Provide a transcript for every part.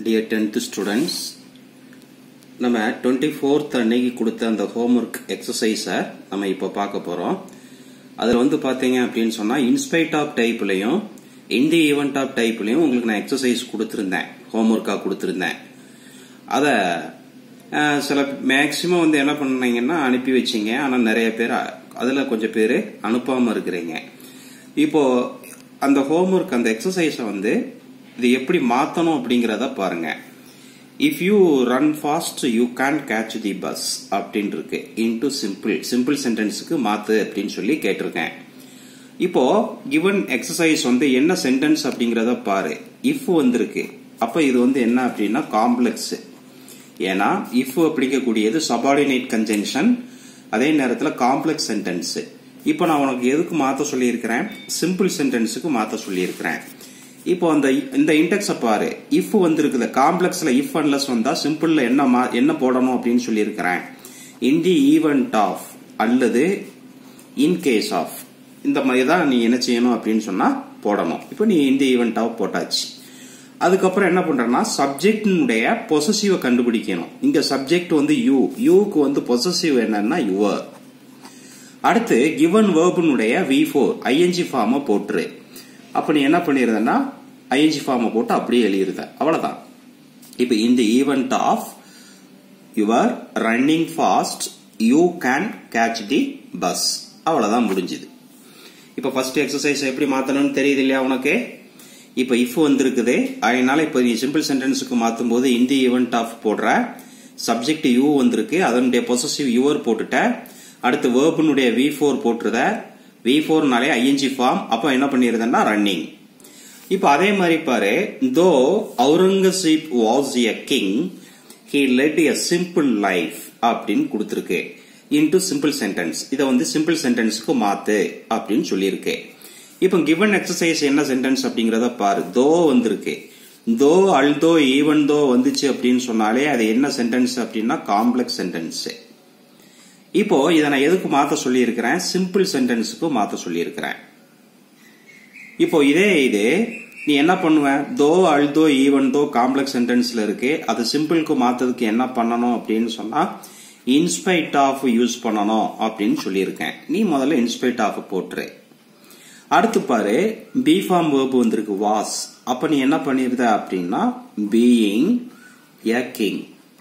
dear tenth students நம்ம twenty fourth அன்னைக்கு கொடுத்த அந்த ஹோம்ஒர்க் எக்ஸசைஸை நம்ம இப்போ பார்க்க போகிறோம் அதில் வந்து பார்த்தீங்க அப்படின்னு சொன்னால் இன்ஸ்பைட் ஆஃப் டைப்லையும் இந்தி ஈவெண்ட் ஆஃப் டைப்லையும் உங்களுக்கு நான் எக்ஸசைஸ் கொடுத்துருந்தேன் ஹோம்ஒர்க்காக கொடுத்துருந்தேன் அதை சில மேக்சிமம் வந்து என்ன பண்ணீங்கன்னா அனுப்பி வச்சிங்க ஆனால் நிறைய பேர் அதில் கொஞ்சம் பேர் அனுப்பாமல் இருக்கிறீங்க இப்போ அந்த ஹோம்ஒர்க் அந்த எக்ஸசைஸை வந்து இது எப்படி மாற்றணும் அப்படிங்கிறத பாருங்க if you run fast you can catch the bus அப்படின்னு இருக்கு இன்டு சிம்பிள் சிம்பிள் சென்டென்ஸுக்கு மாத்து அப்படின்னு சொல்லி கேட்டிருக்கேன் இப்போ கிவன் எக்ஸசைஸ் வந்து என்ன சென்டென்ஸ் அப்படிங்கிறத பாரு இஃப் வந்திருக்கு அப்ப இது வந்து என்ன அப்படின்னா காம்ப்ளெக்ஸ் ஏன்னா இஃப் அப்படிங்கக்கூடியது சபார்டினேட் கன்ஜென்ஷன் அதே நேரத்தில் காம்ப்ளெக்ஸ் சென்டென்ஸ் இப்போ நான் உனக்கு எதுக்கு மாற்ற சொல்லியிருக்கிறேன் சிம்பிள் சென்டென்ஸுக்கு மாற்ற சொல்லியிருக்கிறேன் இப்போ அந்த இந்த இன்டெக்ஸை பாரு இஃப் வந்திருக்குது காம்ப்ளெக்ஸ்ல இஃப் அன்லஸ் வந்தா சிம்பிள்ல என்ன என்ன போடணும் அப்படின்னு சொல்லியிருக்கிறேன் இன் தி ஈவெண்ட் ஆஃப் அல்லது இன் கேஸ் ஆஃப் இந்த மாதிரி தான் நீ என்ன செய்யணும் அப்படின்னு சொன்னா போடணும் இப்போ நீ இந்த ஈவெண்ட் ஆஃப் போட்டாச்சு அதுக்கப்புறம் என்ன பண்றேன்னா சப்ஜெக்டினுடைய பொசசிவ கண்டுபிடிக்கணும் இங்க சப்ஜெக்ட் வந்து யூ யூக்கு வந்து பொசசிவ் என்னன்னா யுவர் அடுத்து கிவன் வேர்பனுடைய வி ஃபோர் ஐஎன்ஜி ஃபார்மை போட்டுரு அப்ப நீ என்ன பண்ணிருந்தனா ஐஎன்ஜி ஃபார்மை போட்டு அப்படியே எழுதிருத அவ்வளவுதான் இப்ப இந்த event of your running fast you can catch the bus அவ்வளவுதான் முடிஞ்சுது இப்ப ஃபர்ஸ்ட் எக்ஸசைஸ் எப்படி மாத்தணும்னு தெரியுது இல்லையா உனக்கு இப்ப இஃப் வந்திருக்குது அதனால இப்ப நீ சிம்பிள் சென்டென்ஸுக்கு மாத்தும் போது இந்த ஈவெண்ட் ஆஃப் போடுற சப்ஜெக்ட் யூ வந்திருக்கு அதனுடைய பொசசிவ் யுவர் போட்டுட்ட அடுத்து வேர்பனுடைய வி ஃபோர் போட்டுருத வி ஃபோர்னாலே ஐஎன்ஜி ஃபார்ம் அப்போ என்ன பண்ணிருந்தேன்னா ரன்னிங் இப்போ அதே மாதிரி பாரு though Aurangzeb was a king he led a simple life அப்படின்னு கொடுத்துருக்கு இன்டு சிம்பிள் சென்டென்ஸ் இதை வந்து சிம்பிள் சென்டென்ஸ்க்கு மாத்து அப்படின்னு சொல்லியிருக்கு இப்போ கிவன் எக்ஸசைஸ் என்ன சென்டென்ஸ் அப்படிங்கறத பாரு தோ வந்திருக்கு தோ அல்தோ ஈவன் தோ வந்துச்சு அப்படின்னு சொன்னாலே அது என்ன சென்டென்ஸ் அப்படின்னா காம்ப்ளெக்ஸ் சென்டென்ஸ் இப்போ இதை நான் எதுக்கு மாத்த சொல்லியிருக்கிறேன் சிம்பிள் சென்டென்ஸுக்கு மாத்த சொல்லியிருக்கிறேன் இப்போ இதே இது நீ என்ன பண்ணுவ though although even though complex சென்டென்ஸ்ல இருக்கு அது சிம்பிளுக்கு மாத்ததுக்கு என்ன பண்ணணும் அப்படின்னு சொன்னா இன்ஸ்பைட் ஆஃப் யூஸ் பண்ணணும் அப்படின்னு சொல்லியிருக்கேன் நீ முதல்ல இன்ஸ்பைட் ஆஃப் போட்டுரு அடுத்து பாரு பி ஃபார்ம் வேர்பு வந்திருக்கு வாஸ் அப்ப நீ என்ன பண்ணிருத அப்படின்னா பீயிங் எ கிங்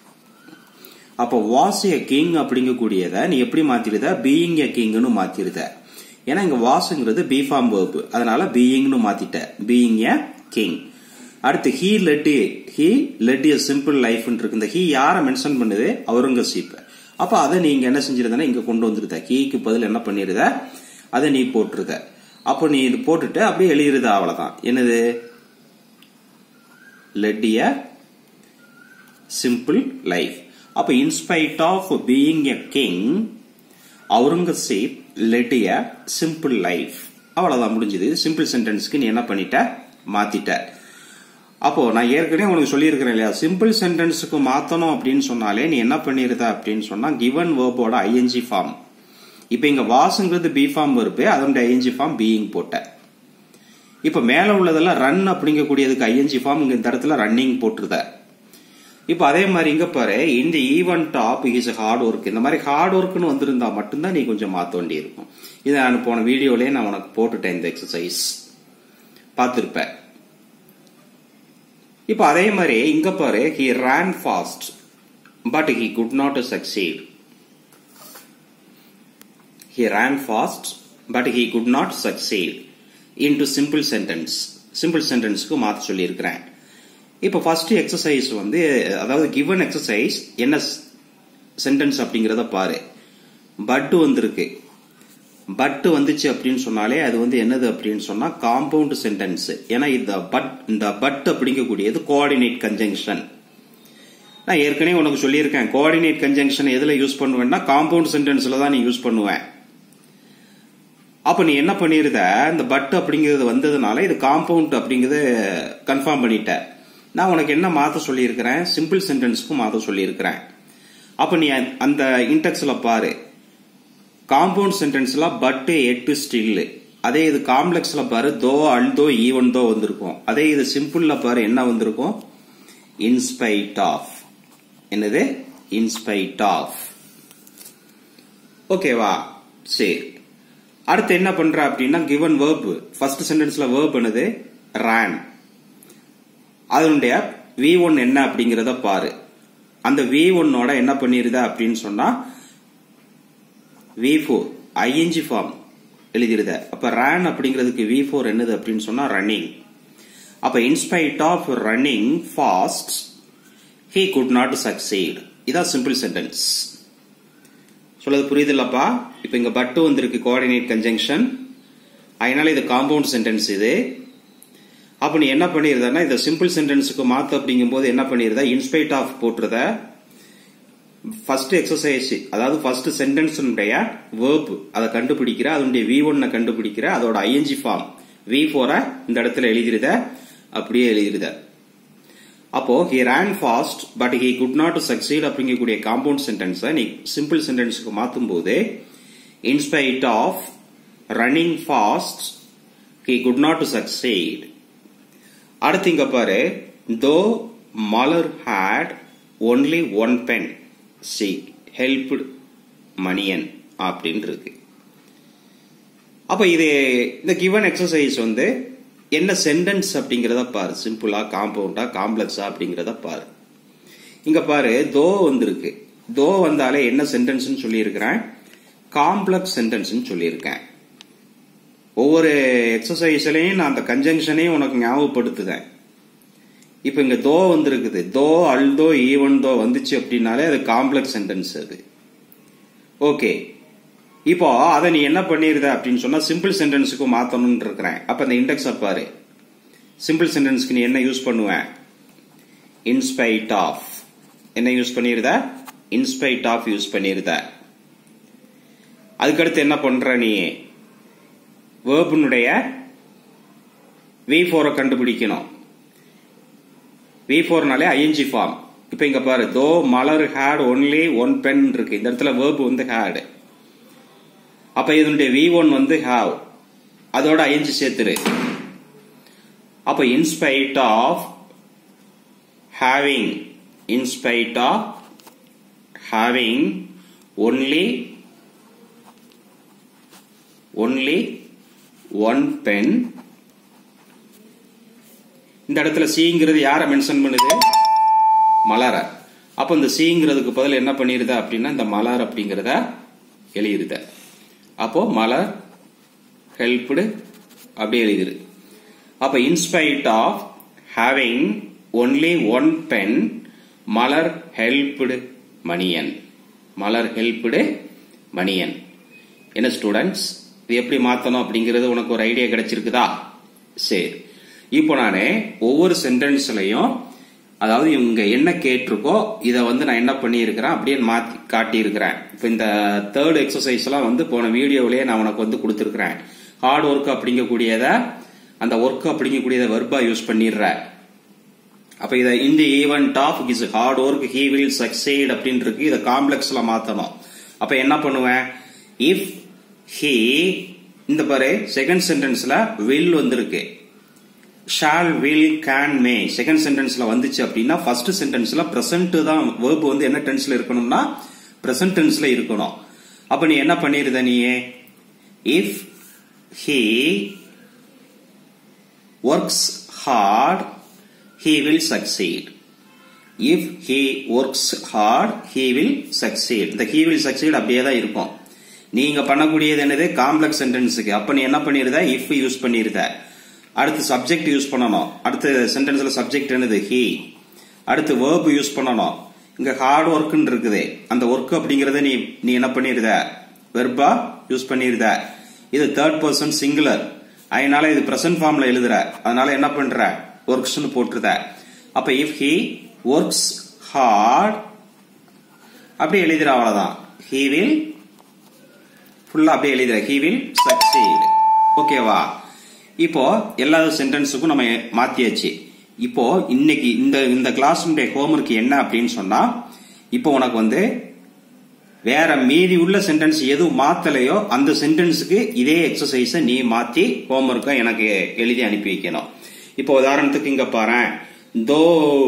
அப்ப வாஸ் எ கிங் அப்படிங்கக்கூடியத நீ எப்படி மாத்திருத பீயிங் எ கிங்னு மாத்திருத ஏன்னா இங்க வாஸ்ங்கிறது பி ஃபார்ம் வேர்பு அதனால பீயிங்னு மாத்திட்ட பீயிங் எ கிங் அடுத்து he led he led a simple life இருக்கு இந்த ஹீ யாரை மென்ஷன் பண்ணுது அவுரங்கசீப் அப்ப அதை நீங்க என்ன செஞ்சிருந்தா இங்க கொண்டு வந்துருத ஹீக்கு பதில் என்ன பண்ணிருத அதை நீ போட்டுருத அப்போ நீ இது போட்டுட்டு அப்படியே எழுதிருத அவ்வளவுதான் என்னது லெட் எ சிம்பிள் லைஃப் அப்ப in spite of being a king Aurangzeb led a simple life அவ்வளவுதான் முடிஞ்சது சிம்பிள் சென்டென்ஸ்க்கு நீ என்ன பண்ணிட்ட மாத்திட்ட அப்போ நான் ஏற்கனவே உனக்கு சொல்லியிருக்கிறேன் இல்லையா சிம்பிள் சென்டென்ஸுக்கு மாத்தணும் அப்படின்னு சொன்னாலே நீ என்ன பண்ணிருத அப்படின்னு சொன்னா கிவன் வேர்போட ஐஎன்ஜி ஃபார்ம் இப்ப இங்க வாசுங்கிறது பி ஃபார்ம் வருப்பு அதனுடைய ஐஎன்ஜி ஃபார்ம் பீயிங் போட்ட இப்ப மேல உள்ளதெல்லாம் ரன் அப்படிங்கக்கூடியதுக்கு ஐஎன்ஜி ஃபார்ம் இங்க இந்த இடத்துல ரன்னிங் போட்டுருத இப்போ அதே மாதிரி இங்க பாரு இந்த event of is hard work இந்த மாதிரி ஹார்ட் ஒர்க்னு வந்திருந்தா மட்டும்தான் நீ கொஞ்சம் மாத்த வேண்டி இருக்கும் இதை நான் போன வீடியோலயே நான் உனக்கு போட்டுட்டேன் இந்த எக்ஸசைஸ் பார்த்திருப்ப இப்போ அதே மாதிரி இங்க பாரு he ran fast but he could not succeed he ran fast but he could not succeed into simple sentence simple சென்டென்ஸ்க்கு மாத்த சொல்லியிருக்கிறேன் இப்போ ஃபர்ஸ்ட் எக்ஸசைஸ் வந்து அதாவது கிவன் எக்ஸசைஸ் என்ன சென்டென்ஸ் அப்படிங்கிறத பாரு பட் வந்திருக்கு பட் வந்துச்சு அப்படின்னு சொன்னாலே அது வந்து என்னது அப்படின்னு சொன்னா காம்பவுண்ட் சென்டென்ஸ் ஏன்னா இந்த பட் இந்த பட் அப்படிங்கக்கூடியது கோஆர்டினேட் கன்ஜங்ஷன் நான் ஏற்கனவே உனக்கு சொல்லியிருக்கேன் கோஆர்டினேட் கன்ஜங்ஷன் எதுல யூஸ் பண்ணுவேன்னா காம்பவுண்ட் சென்டென்ஸ்ல தான் நீ யூஸ் பண்ணுவேன் அப்ப நீ என்ன பண்ணிருத இந்த பட் அப்படிங்கிறது வந்ததுனால இது காம்பவுண்ட் அப்படிங்கறத கன்ஃபார்ம் பண்ணிட்ட நான் உனக்கு என்ன மாத்த சொல்லியிருக்கிறேன் சிம்பிள் சென்டென்ஸ்க்கு மாத்த சொல்லியிருக்கிறேன் அப்ப நீ அந்த இன்டெக்ஸ்ல பாரு காம்பவுண்ட் சென்டென்ஸ்ல பட் எட்டு ஸ்டில் அதே இது காம்ப்ளெக்ஸ்ல பாரு தோ அல் தோ ஈவன் தோ வந்திருக்கும் அதே இது சிம்பிள்ல பாரு என்ன வந்திருக்கும் இன்ஸ்பைட் ஆஃப் என்னது இன்ஸ்பைட் ஆஃப் ஓகேவா சரி அடுத்து என்ன பண்ற அப்படின்னா கிவன் வேர்ப் ஃபர்ஸ்ட் சென்டென்ஸ்ல வேர்ப் என்னது ran அதனுடைய வி ஒன் என்ன அப்படிங்கறத பாரு அந்த வி ஒன்னோட என்ன பண்ணிருத அப்படின்னு சொன்னா வி ஃபோர் ஐஎன்ஜி ஃபார்ம் எழுதிருத அப்ப ran அப்படிங்கிறதுக்கு வி ஃபோர் என்னது அப்படின்னு சொன்னா ரன்னிங் அப்ப in spite of running fast he could not succeed இதான் சிம்பிள் சென்டென்ஸ் சொல்றது புரியுதுல்லப்பா இப்ப இங்க பட்டு வந்திருக்கு கோஆர்டினேட் கன்ஜங்ஷன் அதனால இது காம்பவுண்ட் சென்டென்ஸ் இது அப்ப நீ என்ன பண்ணிருந்தா இந்த சிம்பிள் சென்டென்ஸுக்கு மாத்து அப்படிங்கும் போது என்ன பண்ணிருந்தா இன்ஸ்பைட் ஆஃப் போட்டுறத ஃபர்ஸ்ட் எக்ஸசைஸ் அதாவது ஃபர்ஸ்ட் சென்டென்ஸுடைய வேர்ப் அதை கண்டுபிடிக்கிற அதனுடைய வி ஒன்ன கண்டுபிடிக்கிற அதோட ஐஎன்ஜி ஃபார்ம் வி ஃபோரை இந்த இடத்துல எழுதிருத அப்படியே எழுதிருத அப்போ he ran fast but he could not succeed அப்படிங்கக்கூடிய காம்பவுண்ட் சென்டென்ஸை நீ சிம்பிள் சென்டென்ஸுக்கு மாற்றும் போது in spite of running fast he could not succeed அடுத்து இங்க பாரு though Malar had only one pen C helped Maniyan அப்படின்னு இருக்கு அப்ப இது இந்த கிவன் எக்ஸசைஸ் வந்து என்ன சென்டென்ஸ் அப்படிங்கறத பாரு சிம்பிளா காம்பவுண்டா காம்ப்ளெக்ஸா அப்படிங்கறத பாரு இங்க பாரு தோ வந்திருக்கு தோ வந்தாலே என்ன சென்டென்ஸ் சொல்லியிருக்கிறேன் காம்ப்ளெக்ஸ் சென்டென்ஸ் சொல்லியிருக்கேன் ஒவ்வொரு எக்ஸசைஸ்லயும் நான் அந்த கன்ஜங்ஷனையும் உனக்கு ஞாபகப்படுத்துதேன் இப்ப இங்க தோ வந்திருக்குது தோ அல்தோ ஈவன் தோ வந்துச்சு அப்படின்னாலே அது காம்ப்ளெக்ஸ் சென்டென்ஸ் அது ஓகே இப்போ அதை நீ என்ன பண்ணிருத அப்படின்னு சொன்னா சிம்பிள் சென்டென்ஸுக்கு மாத்தணும்னு இருக்கிறேன் அப்ப இந்த இண்டெக்ஸ் பாரு சிம்பிள் சென்டென்ஸ்க்கு நீ என்ன யூஸ் பண்ணுவ இன்ஸ்பைட் ஆஃப் என்ன யூஸ் பண்ணிருத இன்ஸ்பைட் ஆஃப் யூஸ் பண்ணிருத அதுக்கடுத்து என்ன பண்ற நீ வேர்பனுடைய வி ஃபோரை கண்டுபிடிக்கணும் வி ஃபோர்னாலே ஐஎன்ஜி ஃபார்ம் இப்ப இங்க பாரு though Malar had only one pen இருக்கு இந்த இடத்துல வேர்ப் வந்து ஹேட் அப்ப இதனுடைய வி ஒன் வந்து ஹாவ் அதோட ஐஎன்ஜி சேர்த்துரு அப்ப in spite of having in spite of having only only one pen இந்த இடத்துல சிங்கிறது யாரை மென்ஷன் பண்ணுது மலர அப்ப இந்த சிங்கிறதுக்கு பதில் என்ன பண்ணிருத அப்படின்னா இந்த மலர் அப்படிங்கறத எழுதிருத அப்போ மலர் ஹெல்ப்டு அப்படி எழுதிரு அப்ப in spite of having only one pen Malar helped Maniyan Malar helped Maniyan என்ன ஸ்டூடெண்ட்ஸ் இது எப்படி மாத்தணும் அப்படிங்கிறது உனக்கு ஒரு ஐடியா கிடைச்சிருக்குதா சரி இப்போ நான் ஒவ்வொரு சென்டென்ஸ்லயும் அதாவது இவங்க என்ன கேட்டிருக்கோ இதை வந்து நான் என்ன பண்ணியிருக்கிறேன் அப்படியே மாத்தி காட்டியிருக்கிறேன் இப்போ இந்த தேர்ட் எக்ஸசைஸ் எல்லாம் வந்து போன வீடியோவிலேயே நான் உனக்கு வந்து கொடுத்துருக்கிறேன் ஹார்ட் ஒர்க் அப்படிங்கக்கூடியத அந்த ஒர்க் அப்படிங்கக்கூடியத வெர்பா யூஸ் பண்ணிடுற அப்ப இதை இந்த event of is hard work he will succeed அப்படின்னு இருக்கு இதை காம்ப்ளெக்ஸ்ல மாத்தணும் அப்ப என்ன பண்ணுவேன் இஃப் ஹீ இந்த பாரு செகண்ட் சென்டென்ஸ்ல வில் வந்திருக்கு shall will can may second சென்டென்ஸ்ல வந்துச்சு அப்படின்னா ஃபர்ஸ்ட் சென்டென்ஸ்ல பிரசன்ட் தான் வேர்ப் வந்து என்ன டென்ஸ்ல இருக்கணும்னா பிரசன்ட் டென்ஸ்ல இருக்கணும் அப்ப நீ என்ன பண்ணிருத நீ if he works hard he will succeed if he works hard he will succeed இந்த ஹீ வில் சக்சீட் அப்படியே தான் இருக்கும் நீங்க பண்ணக்கூடியது என்னது காம்ப்ளெக்ஸ் சென்டென்ஸுக்கு அப்ப நீ என்ன பண்ணிருத இஃப் யூஸ் பண்ணிருத அடுத்து சப்ஜெக்ட் யூஸ் பண்ணணும் அடுத்து சென்டென்ஸ்ல சப்ஜெக்ட் என்னது ஹி அடுத்து வேர்ப் யூஸ் பண்ணணும் இங்க ஹார்ட் ஒர்க்னு இருக்குது அந்த ஒர்க் அப்படிங்கறத நீ நீ என்ன பண்ணிருத வெர்பா யூஸ் பண்ணிருத இது தேர்ட் பர்சன் சிங்குலர் அதனால இது பிரசன்ட் ஃபார்ம்ல எழுதுற அதனால என்ன பண்ற ஒர்க்ஸ்னு போட்டுருத அப்ப இஃப் ஹி ஒர்க்ஸ் ஹார்ட் அப்படி எழுதுற அவ்வளவுதான் ஹி வில் ஃபுல்லா அப்படியே எழுதுற ஹி வில் சக்சீட் ஓகேவா இப்போ எல்லா சென்டென்ஸுக்கும் நம்ம மாத்தியாச்சு இப்போ இன்னைக்கு இந்த இந்த கிளாஸுடைய ஹோம்ஒர்க் என்ன அப்படின்னு சொன்னா இப்போ உனக்கு வந்து வேற மீதி உள்ள சென்டென்ஸ் எதுவும் மாத்தலையோ அந்த சென்டென்ஸுக்கு இதே எக்ஸசைஸ நீ மாத்தி ஹோம்ஒர்க்கை எனக்கு எழுதி அனுப்பி வைக்கணும் இப்போ உதாரணத்துக்கு இங்க பாரு தோ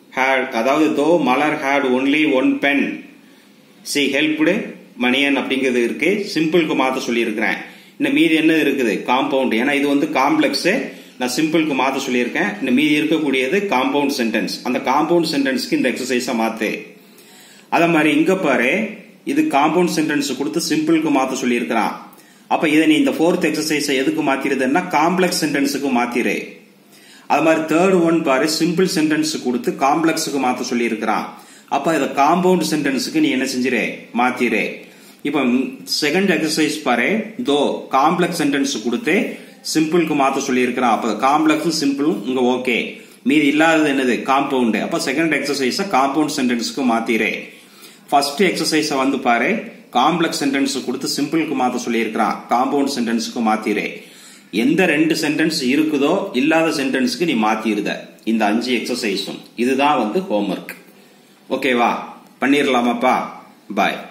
had அதாவது though Malar had only one pen C helped Maniyan அப்படிங்கிறது இருக்கு சிம்பிளுக்கு மாத்த சொல்லியிருக்கிறேன் இந்த மீதி என்ன இருக்குது காம்பவுண்ட் ஏன்னா இது வந்து காம்ப்ளெக்ஸ் நான் சிம்பிளுக்கு மாத்த சொல்லியிருக்கேன் இந்த மீதி இருக்கக்கூடியது காம்பவுண்ட் சென்டென்ஸ் அந்த காம்பவுண்ட் சென்டென்ஸ்க்கு இந்த எக்ஸசைஸை மாத்து அத மாதிரி இங்க பாரு இது காம்பவுண்ட் சென்டென்ஸ் கொடுத்து சிம்பிளுக்கு மாத்த சொல்லியிருக்கிறான் அப்ப இதை நீ இந்த ஃபோர்த் எக்ஸசைஸை எதுக்கு மாத்திருதுன்னா காம்ப்ளெக்ஸ் சென்டென்ஸுக்கு மாத்திரு அது மாதிரி தேர்ட் ஒன் பாரு சிம்பிள் சென்டென்ஸ் கொடுத்து காம்ப்ளெக்ஸுக்கு மாத்த சொல்லியிருக்கிறான் அப்ப இதை காம்பவுண்ட் சென்டென்ஸுக்கு நீ என்ன செஞ்சிரு மாத்திரு இப்ப செகண்ட் எக்ஸசைஸ் பாரு தோ காம்ப்ளெக்ஸ் சென்டென்ஸ் கொடுத்து சிம்பிளுக்கு மாத்த சொல்லியிருக்கிறான் அப்ப காம்ப்ளெக்ஸும் சிம்பிளும் இங்க ஓகே மீதி இல்லாதது என்னது காம்பவுண்ட் அப்ப செகண்ட் எக்ஸசைஸ காம்பவுண்ட் சென்டென்ஸ்க்கு மாத்திரு ஃபர்ஸ்ட் எக்ஸசைஸ வந்து பாரு காம்ப்ளெக்ஸ் சென்டென்ஸ் கொடுத்து சிம்பிளுக்கு மாத்த சொல்லியிருக்கிறான் காம்பவுண்ட் சென்டென்ஸ்க்கு மாத்திரு எந்த ரெண்டு சென்டென்ஸ் இருக்குதோ இல்லாத சென்டென்ஸ்க்கு நீ மாத்திருத இந்த அஞ்சு எக்ஸசைஸும் இதுதான் வந்து ஹோம்ஒர்க் ஓகேவா பண்ணிடலாமாப்பா பாய்